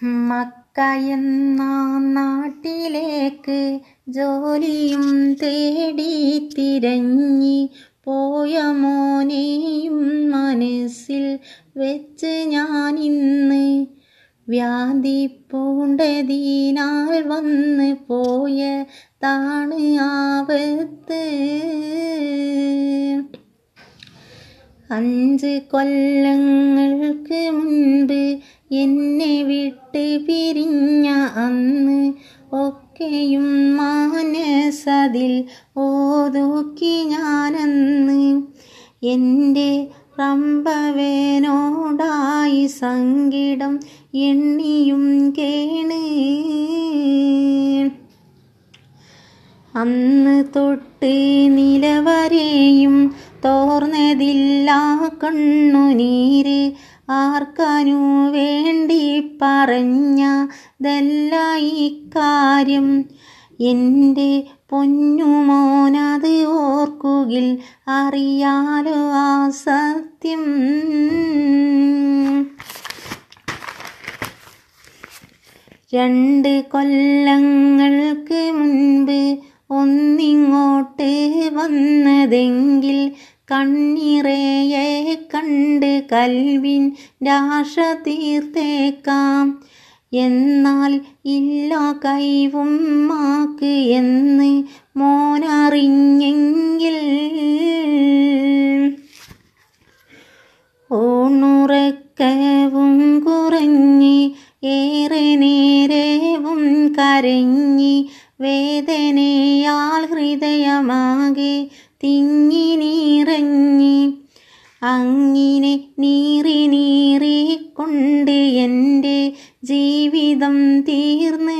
Mecca എന്ന നാട്ടിലേക്ക് ജോലിയും തേടി തിരഞ്ഞി പോയ മോനെയും മനസ്സിൽ വെച്ച് ഞാനിന്ന് വ്യാധി പൂണ്ടതിനാൽ വന്ന് പോയതാണ് ആപത്ത് അഞ്ച് കൊല്ലങ്ങൾക്ക് മുൻപ് എന്നെ വിട്ട് പിരിഞ്ഞ അന്ന് ഒക്കെയും മാനസതിൽ ഓതുക്കി ഞാനന്ന് എൻ്റെ റമ്പവേനോടായി സങ്കടം എണ്ണിയും കേണ് അന്ന് തൊട്ട് നിലവരെയും തോർന്നതില്ല കണ്ണുനീര് ആർക്കനു വേണ്ടി പറഞ്ഞതല്ല ഇക്കാര്യം എൻ്റെ പൊന്നുമോനത് ഓർക്കുകിൽ അറിയാലോ ആ സത്യം രണ്ട് കൊല്ലങ്ങൾക്ക് മുൻപ് ഒന്നിങ്ങോട്ട് വന്നതെങ്കിൽ കണ്ണിറയെ കണ്ട് കൽവിൻ രാശ തീർത്തേക്കാം എന്നാൽ ഇല്ല കൈവും മാക്ക് എന്ന് മോനറിഞ്ഞെങ്കിൽ ഓണുറക്കവും കുറഞ്ഞ് ഏറെ നേരവും കരഞ്ഞി വേദനയാൽ ഹൃദയമാകെ തിങ്ങി നീറഞ്ഞി അങ്ങിനെ നീറി നീറിക്കൊണ്ട് എൻ്റെ ജീവിതം തീർന്ന്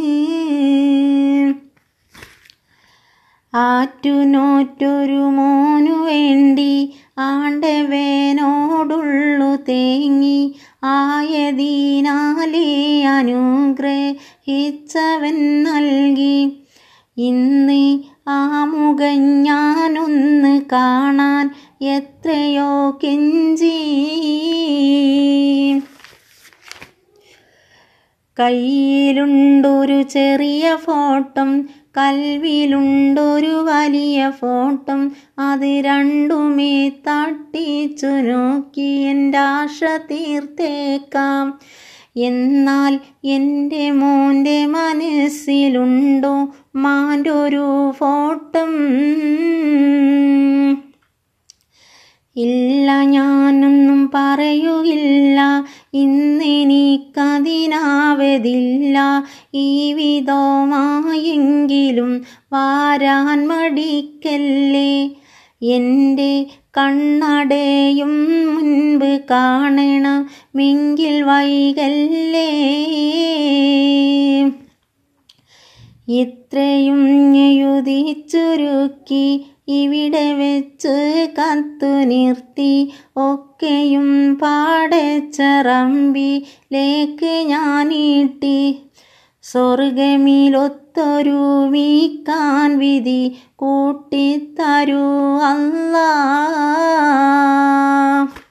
ആറ്റുനോറ്റൊരു മോനു വേണ്ടി ആണ്ടവേനോടുള്ളു തേങ്ങി ആയതിനാലേ അനുഗ്രഹിച്ചവൻ നൽകി ഇന്ന് ആ മുഖം ഞാനൊന്ന് കാണാൻ എത്രയോ കെഞ്ചി കയ്യിലുണ്ടൊരു ചെറിയ ഫോട്ടം കൽവിലുണ്ടൊരു വലിയ ഫോട്ടം അത് രണ്ടുമേ തട്ടിച്ചു നോക്കി എൻ്റെ ആശ തീർത്തേക്കാം എന്നാൽ എൻ്റെ മോൻ്റെ മനസ്സിലുണ്ടോ മാൻ്റെ ഒരു ഫോട്ടം ഇല്ല ഞാനൊന്നും പറയുകില്ല ഇന്നെനിക്കതിനാവതില്ല ഈ വിധമായെങ്കിലും വാരാൻ മടിക്കല്ലേ എൻ്റെ കണ്ണടയും മുൻപ് കാണണമെങ്കിൽ വൈകല്ലേ ഇത്രയും എഴുതിച്ചുരുക്കി ഇവിടെ വെച്ച് കത്തു നിർത്തി ഒക്കെയും പാടച്ചറമ്പിലേക്ക് ഞാനീട്ടി സ്വർഗമിലൊത്തൊരുമിക്കാൻ വിധി കൂട്ടിത്തരൂ അല്ലാ